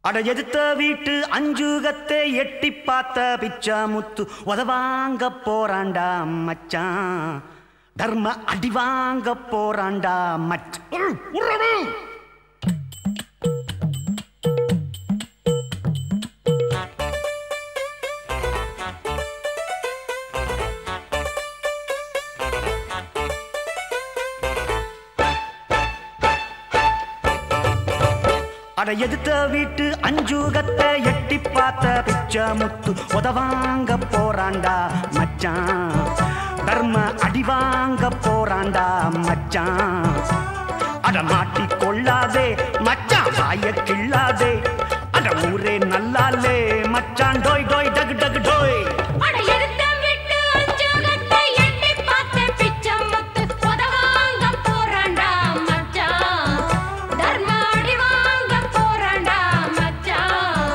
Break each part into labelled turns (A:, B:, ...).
A: அட எதிர்த்த வீட்டு அஞ்சுகத்தை எட்டி பார்த்த பிச்சாமுத்து உதவாங்க போறாண்டா மச்சான் தர்ம அடி வாங்க போறாண்டா மச்சான் அட எதிர்த்த வீட்டு அஞ்சுகத்தை எட்டி பார்த்த பிச்சாமுத்து உதவாங்க போறாண்டா மச்சான் தர்ம அடி வாங்க போறாண்டா மச்சான் அட மாட்டி கொள்ளாதே மச்சான் வாய கிள்ளாதே அட ஊரே நல்லாலே மச்சான் டோய் டோய் டகு டகு டோய்
B: அட எடுத்த விட்டு அஞ்சகத்தை எட்டி பார்த்த பிச்சமுத்து உதவாங்க போறான்டா மச்சான் தர்ம அடி வாங்க போறான்டா மச்சான்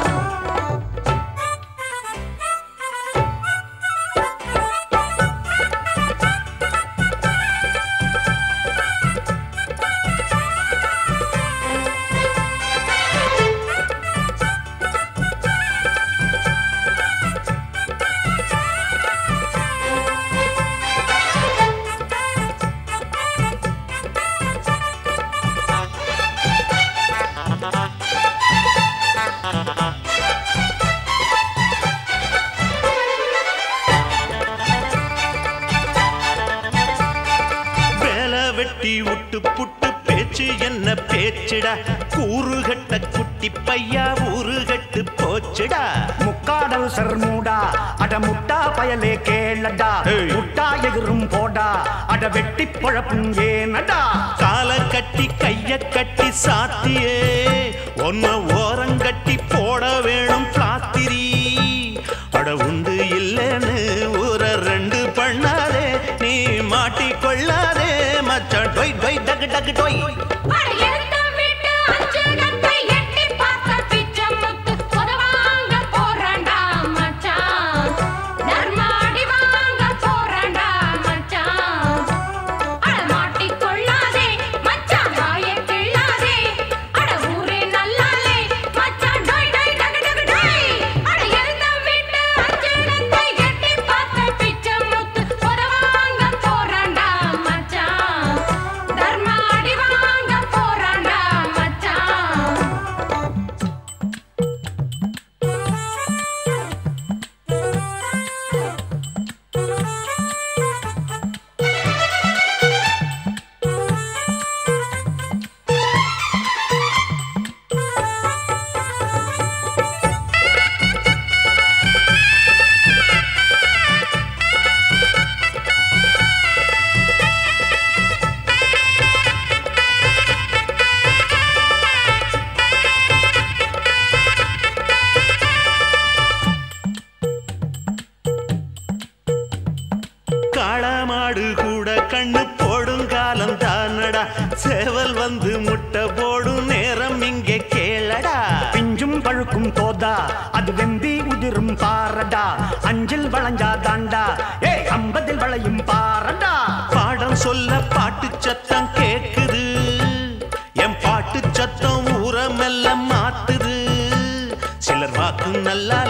C: வேலை வெட்டி விட்டு புட்டு பேச்சு என்ன பேச்சுடா கூறுகட்ட குட்டி பையா ஊறுகட்டு போச்சுடா
A: முக்காடல் சர்மூடா அட முட்டா பயலே கேளடா
C: ஏய்.
A: முட்டா எகிரும் போடா அட வெட்டி பொழப்பும் ஏனடா
C: கால கட்டி கைய கட்டி சாத்தியே ஒன்ன ஓரங்கட்டி போட வேணும் பிளாத்திரி அட உண்டு இல்லைன்னு ஊர ரெண்டு பண்ணாதே நீ மாட்டிக்கொள்ளாதே மச்சான் டொய் டொய் டக்கு டக்கு டொய்
B: அட எடுத்த விட்டு அஞ்சகத்தை எட்டி பார்த்த பிச்சமுத்து உதவாங்க போறான்டா மச்சான் தர்ம அடி வாங்க போறான்டா மச்சான் அட மாட்டிக் கொள்ளாதே மச்சான் வாயை கிள்ளாதே அட ஊரே நல்லாலே மச்சான் டோய் டோய் டகு டகு டோய் அட எடுத்த விட்டு அஞ்சகத்தை எட்டி பார்த்த பிச்சமுத்து உதவாங்க போறான்டா மச்சான் தர்ம அடி வாங்க போறான்டா மச்சான்
C: காளமாடு கூட கண்ணு போடும் காலம் தானடா சேவல் வந்து முட்டை போடும் நேரம் இங்கே கேளடா
A: பிஞ்சும் பழுக்கும் தோதா அது வெம்பி உதிரும் பாரடா அஞ்சில் வளைஞ்சா தாண்டா ஏ ஐம்பதில் வளையும் பாரடா
C: பாடம் சொல்ல பாட்டு சத்தம் கேக்குது என் பாட்டு சத்தம் ஊரமெல்லாம் மாத்துது சிலர் வாக்கு நல்லா